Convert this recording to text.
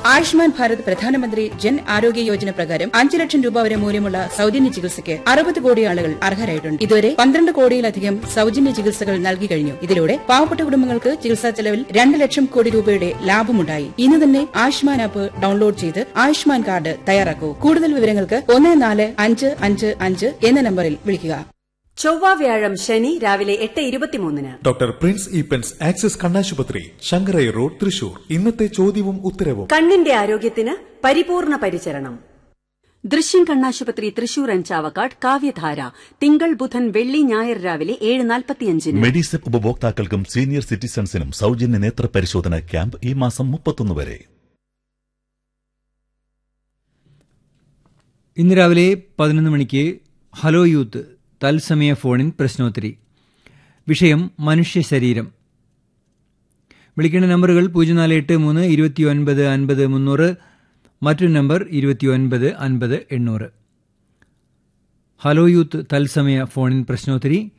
ആയുഷ്മാൻ ഭാരത് പ്രധാനമന്ത്രി ജൻ ആരോഗ്യ യോജന പ്രകാരം അഞ്ച് ലക്ഷം രൂപ വരെ മൂല്യമുള്ള സൌജന്യ ചികിത്സയ്ക്ക് അറുപത് കോടി ആളുകൾ അർഹരായിട്ടുണ്ട് ഇതുവരെ പന്ത്രണ്ട് കോടിയിലധികം സൌജന്യ ചികിത്സകൾ നൽകി കഴിഞ്ഞു ഇതിലൂടെ പാവപ്പെട്ട കുടുംബങ്ങൾക്ക് ചികിത്സാ ചെലവിൽ രണ്ട് ലക്ഷം കോടി രൂപയുടെ ലാഭമുണ്ടായി ഇന്ന് തന്നെ ആയുഷ്മാൻ ആപ്പ് ഡൌൺലോഡ് ചെയ്ത് ആയുഷ്മാൻ കാർഡ് തയ്യാറാക്കൂ കൂടുതൽ വിവരങ്ങൾക്ക് ഒന്ന് നാല് അഞ്ച് അഞ്ച് അഞ്ച് എന്ന നമ്പറിൽ വിളിക്കുക ചൊവ്വ വ്യാഴം ശനി രാവിലെ എട്ട് ഇരുപത്തിമൂന്നിന് ഡോക്ടർ പ്രിൻസ് ഈപ്പൻസ് ആക്സിസ് കണ്ണാശുപത്രി ശങ്കരൈ റോഡ് തൃശൂർ ഇന്നത്തെ ചോദ്യവും ഉത്തരവും കണ്ണിന്റെ ആരോഗ്യത്തിന് പരിപൂർണ പരിചരണം ദൃശ്യം കണ്ണാശുപത്രി തൃശൂർ ആൻഡ് ചാവക്കാട് കാവ്യധാര തിങ്കൾ ബുധൻ വെള്ളി ഞായർ രാവിലെ ഏഴ് നാൽപ്പത്തിയഞ്ചിന് മെഡിസെപ്പ് ഉപഭോക്താക്കൾക്കും സീനിയർ സിറ്റിസൺസിനും സൗജന്യ നേത്ര പരിശോധന ക്യാമ്പ് ഈ മാസം മുപ്പത്തൊന്ന് വരെ ഇന്ന് രാവിലെ പതിനൊന്ന് മണിക്ക് ഹലോ യൂത്ത് തത്സമയ ഫോണിൻ പ്രശ്നോത്തരി വിഷയം മനുഷ്യ ശരീരം വിളിക്കേണ്ട നമ്പറുകൾ പൂജ്യം നാല് എട്ട് മൂന്ന് ഇരുപത്തി ഒൻപത് അൻപത് മുന്നൂറ് മറ്റൊരു നമ്പർ ഇരുപത്തി ഒൻപത് അൻപത് എണ്ണൂറ് ഹലോ യൂത്ത് തത്സമയ ഫോണിൻ പ്രശ്നോത്തരി